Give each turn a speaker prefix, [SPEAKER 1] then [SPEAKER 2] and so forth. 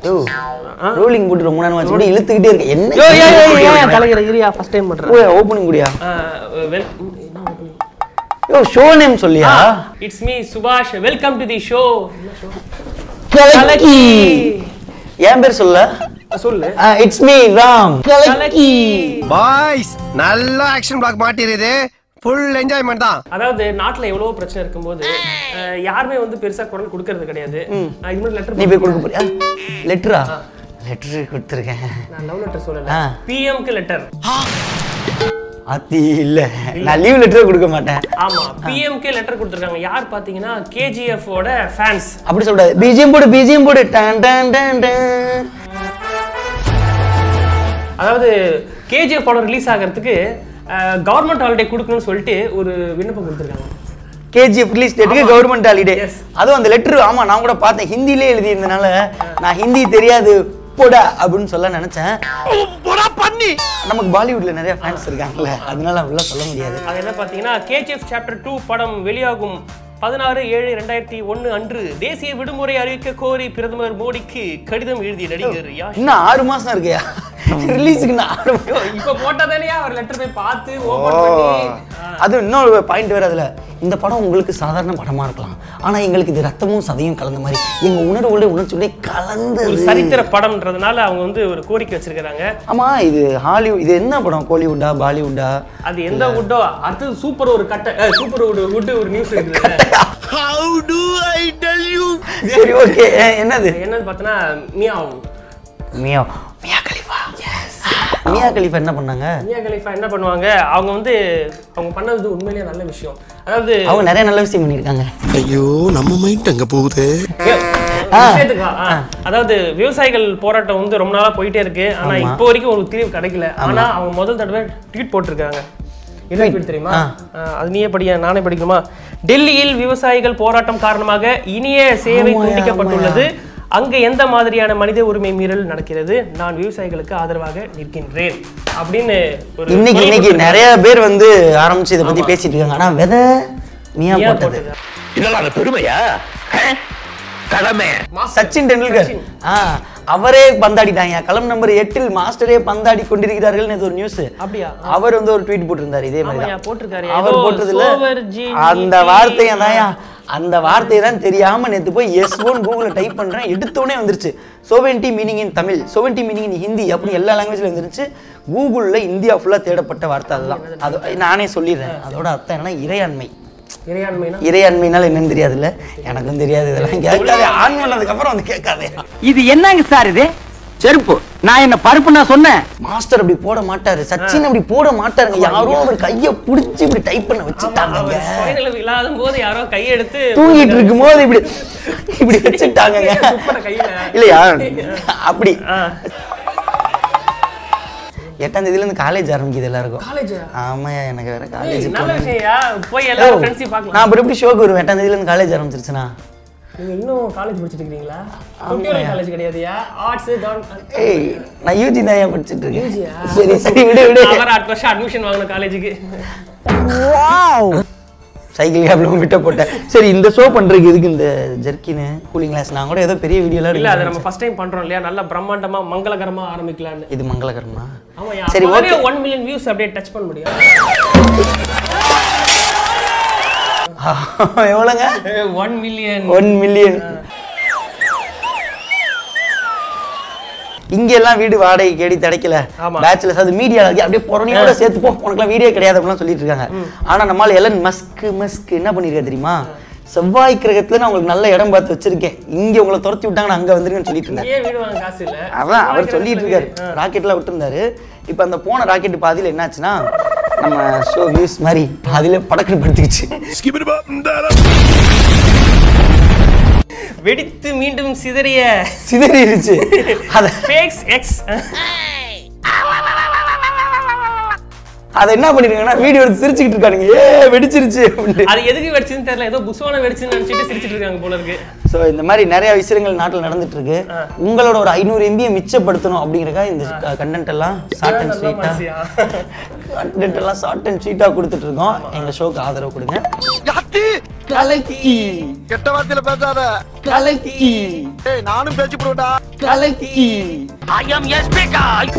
[SPEAKER 1] யோ rolling போட்டு ரொம்ப நேரம் ஆச்சு இப்படி இழுத்துக்கிட்டே இருக்கு என்ன
[SPEAKER 2] யோ யோ யோ ஏன் தலைகிற இரியா ஃபர்ஸ்ட் டைம் பண்றேன்
[SPEAKER 1] ஓப்பனிங் முடியா
[SPEAKER 2] வெல் என்ன opening?
[SPEAKER 1] யோ ஷோ நேம் சொல்லியா
[SPEAKER 2] it's me Subash welcome to the show
[SPEAKER 1] கலக்கி என் பேர் சொல்ல
[SPEAKER 2] சொல்லு
[SPEAKER 1] இட்ஸ் மீ ராம்
[SPEAKER 2] கலக்கி
[SPEAKER 3] பாய்ஸ் நல்ல ஆக்ஷன் பிளாக் மாட்டிருது ஃபுல் என்ஜாய்மெண்ட் தான்
[SPEAKER 2] அதாவது நாட்டுல எவ்வளவோ பிரச்சனை இருக்கும்போது அஹ், யாருமே வந்து பெருசா குரல் கொடுக்கறது கிடையாது நான் இது மாதிரி லெட்டர்
[SPEAKER 1] நீ போய் கொடுக்க போறியா லெட்டரா லெட்டர் கொடுத்துருக்கேன்
[SPEAKER 2] நான் லவ் லெட்டர் சொல்லல
[SPEAKER 1] ஆ.
[SPEAKER 2] பிஎம்க்கு லெட்டர்
[SPEAKER 1] அத்தி இல்ல நான் லீவ் லெட்டரே கொடுக்க மாட்டேன்
[SPEAKER 2] ஆமா பிஎம்கே லெட்டர் கொடுத்துருக்காங்க யார் பாத்தீங்கன்னா கேஜிஎஃப் ஓட ஃபேன்ஸ்
[SPEAKER 1] அப்படி சொல்றாரு பிஜிஎம் போடு பிஜிஎம் போடு டான் டான் டான் டான்
[SPEAKER 2] அதாவது கேஜிஎஃப் படம் ரிலீஸ் ஆகிறதுக்கு கவர்மெண்ட் ஹாலிடே கொடுக்கணும்னு சொல்லிட்டு ஒரு விண்ணப்பம் கொடுத்துருக்காங்க
[SPEAKER 1] கேஜிஎஃப் ரிலீஸ் டேட்டுக்கு கவர்மெண்ட் ஹாலிடே
[SPEAKER 2] Yes.
[SPEAKER 1] அதுவும் அந்த லெட்டர் ஆமா நான் கூட பார்த்தேன் ஹிந்திலே எழுதியிருந்தனால நான் ஹிந்தி தெரியாது போடா அப்படின்னு சொல்ல நினைச்சேன்
[SPEAKER 3] பண்ணி
[SPEAKER 1] நமக்கு பாலிவுட்ல நிறைய ஃபேன்ஸ் இருக்காங்கல்ல அதனால அப்படிலாம் சொல்ல முடியாது
[SPEAKER 2] அது என்ன பார்த்தீங்கன்னா கேஜிஎஃப் சாப்டர் டூ படம் வெளியாகும் பதினாறு ஏழு ரெண்டாயிரத்தி ஒன்று அன்று தேசிய விடுமுறை அறிவிக்க கோரி பிரதமர் மோடிக்கு கடிதம் எழுதிய நடிகர் யாஷ்
[SPEAKER 1] இன்னும் ஆறு மாசம் இருக்கையா ரிலீஸுக்கு இன்னும் ஆறு மாசம்
[SPEAKER 2] இப்ப போட்டதானே அவர் லெட்டர் போய் பார்த்து ஓபன் பண்ணி
[SPEAKER 1] அது இன்னொரு பாயிண்ட் வேற அதுல இந்த படம் உங்களுக்கு சாதாரண படமா இருக்கலாம் ஆனா எங்களுக்கு இது ரத்தமும் சதையும் கலந்த மாதிரி எங்க உணர்வோட உணர்ச்சியோட
[SPEAKER 2] ஒரு
[SPEAKER 1] கலந்து
[SPEAKER 2] சரித்திர படம்ன்றதுனால அவங்க வந்து ஒரு கோரிக்கை வச்சிருக்காங்க
[SPEAKER 1] ஆமா இது ஹாலிவுட் இது என்ன படம் கோலிவுட்டா பாலிவுட்டா
[SPEAKER 2] அது எந்த வுட்டோ அடுத்தது சூப்பர் ஒரு கட்ட சூப்பர் வுட் வுட் ஒரு நியூஸ் இருக்குது
[SPEAKER 3] how to I tell you
[SPEAKER 1] சரி ஓகே என்னது
[SPEAKER 2] என்னன்னு பார்த்தோன்னா meow
[SPEAKER 1] Mia Mia Khalifa Mia Khalifa என்ன பண்ணாங்க
[SPEAKER 2] மியா கலீஃபா என்ன பண்ணுவாங்க அவங்க வந்து அவங்க பண்ணது உண்மையிலேயே நல்ல விஷயம் அதாவது
[SPEAKER 1] அவங்க நிறைய நல்ல விஷயம் பண்ணியிருக்காங்க
[SPEAKER 3] ஐயோ நம்ம மைண்ட் அங்க போகுது
[SPEAKER 2] விஷயத்துக்கு வா. ஆ. அதாவது விவசாயிகள் போராட்டம் வந்து ரொம்ப நாளா போயிட்டே இருக்கு ஆனா இப்போ வரைக்கும் ஒரு தீர்வு கிடைக்கல ஆனா அவங்க முதல் தடவை ட்வீட் போட்டிருக்காங்க என்ன ட்வீட் தெரியுமா ஆ, அது நீயே படிய நானே படிக்கணுமா டெல்லியில் விவசாயிகள் போராட்டம் காரணமாக இனிய சேவை
[SPEAKER 1] ஆமாயா,
[SPEAKER 2] துண்டிக்கப்பட்டுள்ளது அங்க எந்த மாதிரியான மனித உரிமை மீறல் நடக்கிறது நான் விவசாயிகளுக்கு ஆதரவாக நிற்கின்றேன் அப்படின்னு ஒரு
[SPEAKER 1] இன்னைக்கு
[SPEAKER 2] குரல்
[SPEAKER 1] இன்னைக்கு
[SPEAKER 2] கொடுத்திருக்காங்க.
[SPEAKER 1] நிறைய பேர் வந்து ஆரம்பிச்சு இதை பத்தி பேசிட்டு இருக்காங்க ஆனா விதை மியா
[SPEAKER 2] மியா
[SPEAKER 1] போட்டது
[SPEAKER 2] போட்டது.
[SPEAKER 3] இதெல்லாம் அந்த பெருமையா கடமை
[SPEAKER 1] சச்சின் டெண்டுல்கர் ஆ அவரே பந்தாடிட்டாங்க களம் நம்பர் எட்டில் மாஸ்டரே பந்தாடி கொண்டிருக்கிறார்கள் இது ஒரு நியூஸ்
[SPEAKER 2] அப்படியா
[SPEAKER 1] அவர் வந்து ஒரு ட்வீட் போட்டிருந்தாரு இதே மாதிரி
[SPEAKER 2] ஆமாய்யா,
[SPEAKER 1] தான்.
[SPEAKER 2] போட்டிருக்காரு.
[SPEAKER 1] அவர்
[SPEAKER 2] ஏதோ
[SPEAKER 1] போட்டதுல
[SPEAKER 2] சோவர் ஜி
[SPEAKER 1] அந்த
[SPEAKER 2] மீ
[SPEAKER 1] வார்த்தையை தான்யா அந்த வார்த்தையை தான் தெரியாம நேத்து போய் எஸ் ஒன் கூகுள்ல டைப் பண்றேன் எடுத்தோடனே வந்துருச்சு சோவென்டி மீனிங் இன் தமிழ் சோவென்டி மீனிங் இன் ஹிந்தி அப்படி எல்லா லாங்குவேஜ்ல வந்துருச்சு கூகுள்ல இந்தியா ஃபுல்லா தேடப்பட்ட வார்த்தை அதுதான் அது நானே சொல்லிடுறேன் அதோட அர்த்தம் என்னன்னா இறையாண்மை
[SPEAKER 2] இறையாண்மைனா
[SPEAKER 1] இறையாண்மைனால என்னன்னு தெரியாதுல்ல எனக்கும் தெரியாது இதெல்லாம் கேட்காதே ஆன் பண்ணதுக்கு அப்புறம் வந்து கேட்காதே
[SPEAKER 4] இது என்னங்க சார் இது செருப்பு நான் என்ன பருப்பு நான் சொன்னேன்
[SPEAKER 1] மாஸ்டர் அப்படி போட மாட்டாரு சச்சின் அப்படி போட மாட்டாருங்க யாரோ அவர் கைய புடிச்சு இப்படி டைப் பண்ண வச்சுட்டாங்க
[SPEAKER 2] அவர் சுயநினைவு இல்லாத போது யாரோ கையெடுத்து
[SPEAKER 1] தூங்கிட்டு இருக்கும்போது இப்படி இப்படி வச்சுட்டாங்க
[SPEAKER 2] துப்புற கையில
[SPEAKER 1] இல்லையா அப்படி
[SPEAKER 2] ஆ.
[SPEAKER 1] எட்டாம் தேதியில இருந்து காலேஜ் ஆரம்பிக்குது எல்லாருக்கும்
[SPEAKER 2] காலேஜா
[SPEAKER 1] ஆமாயா எனக்கு வேற காலேஜ்
[SPEAKER 2] நல்ல விஷயம்யா போய் எல்லாரும் ஃப்ரெண்ட்ஸையும் பார்க்கலாம்
[SPEAKER 1] நான் அப்புறம் எப்படி ஷோக்கு வருவேன் எட்டாம் தேதியில இருந்து காலேஜ் ஆரம்பிச்சிருச்சுனா
[SPEAKER 2] நீங்க இன்னும் காலேஜ் படிச்சிட்டு இருக்கீங்களா கம்ப்யூட்டர் காலேஜ் கிடையாதுயா ஆர்ட்ஸ்
[SPEAKER 1] ஏய் நான் யூஜி தான் ஏன் படிச்சிட்டு இருக்கேன்
[SPEAKER 2] யூஜியா?
[SPEAKER 1] சரி சரி விடு விடு
[SPEAKER 2] அவர் அடுத்த வருஷம் அட்மிஷன் வாங்கணும் காலேஜுக்கு
[SPEAKER 1] சைக்கிள் கேப்ல விட்ட போட்டேன் சரி இந்த ஷோ பண்றதுக்கு எதுக்கு இந்த ஜெர்க்கின் கூலிங் கிளாஸ் நான் கூட ஏதோ பெரிய வீடியோலாம்
[SPEAKER 2] இல்ல அதை
[SPEAKER 1] எடுக்கிறேன்
[SPEAKER 2] நம்ம ஃபர்ஸ்ட் டைம் பண்றோம் இல்லையா நல்ல பிரம்மாண்டமா மங்களகரமா ஆரம்பிக்கலாம்னு
[SPEAKER 1] இது மங்களகரமா
[SPEAKER 2] ஆமாயா
[SPEAKER 1] சரி,
[SPEAKER 2] சரி okay
[SPEAKER 1] okay.
[SPEAKER 2] One million views அப்படியே டச் பண்ண முடியும்
[SPEAKER 1] எவ்வளோங்க
[SPEAKER 2] ஒன் மில்லியன்
[SPEAKER 1] ஒன் மில்லியன் இங்க எல்லாம் வீடு வாடகை கேடி கிடைக்கல
[SPEAKER 2] ஆமா.
[SPEAKER 1] பேச்சுலர்ஸ் அது மீடியா அப்படியே பொறணியோட சேர்த்து போ உனக்குலாம் வீடியோ கிடையாது அப்படிலாம் சொல்லிட்டு இருக்காங்க ஆனா நம்மால எலன் மஸ்க் மஸ்க் என்ன பண்ணிருக்கா தெரியுமா செவ்வாய் கிரகத்துல நான் உங்களுக்கு நல்ல இடம் பார்த்து வச்சிருக்கேன் இங்க உங்களை துரத்தி விட்டாங்க அங்க வந்துருங்கன்னு சொல்லிட்டு இருந்தேன்
[SPEAKER 2] ஏன் வீடு வாங்க காசு இல்ல
[SPEAKER 1] அதான் அவர் சொல்லிட்டு இருக்காரு ராக்கெட்லாம் விட்டுருந்தாரு இப்போ அந்த போன ராக்கெட் பாதியில என்னாச்சுன்னா நம்ம ஷோ வியூஸ் மாதிரி பாதியில படக்குன்னு படுத்துக்கிச்சு
[SPEAKER 2] வெடித்து மீண்டும் சிதறிய
[SPEAKER 1] சிதறிடுச்சு அத
[SPEAKER 2] ஃபேக்ஸ் எக்ஸ்
[SPEAKER 1] அதை என்ன பண்ணிருக்காங்கன்னா வீடியோ எடுத்து சிரிச்சுக்கிட்டு இருக்கானுங்க ஏ வெடிச்சிருச்சு அப்படின்ட்டு
[SPEAKER 2] அது எதுக்கு வெடிச்சுன்னு தெரியல ஏதோ புஸ்வான வெடிச்சுன்னு நினைச்சிட்டு சிரிச்சிட்டு இருக்காங்க போல இருக்கு
[SPEAKER 1] ஸோ இந்த மாதிரி நிறைய விஷயங்கள் நாட்டில் நடந்துட்டு இருக்கு உங்களோட ஒரு ஐநூறு எம்பியை மிச்சப்படுத்தணும் அப்படிங்கிறக்காக இந்த கண்டென்ட் எல்லாம் ஷார்ட் அண்ட்
[SPEAKER 2] நல்ல
[SPEAKER 1] ஸ்வீட்டா
[SPEAKER 2] மனசியா?
[SPEAKER 1] கண்டென்ட் எல்லாம் ஷார்ட் அண்ட் ஸ்வீட்டா கொடுத்துட்டு இருக்கோம் எங்க ஷோக்கு ஆதரவு கொடுங்க
[SPEAKER 3] கலக்கி
[SPEAKER 1] கலக்கி
[SPEAKER 3] கெட்ட வார்த்தையில பேசாத
[SPEAKER 1] கலக்கி
[SPEAKER 3] ஏய் நானும் பேச்சு போடுடா
[SPEAKER 1] கலக்கி
[SPEAKER 4] ஐ எம் எஸ்பி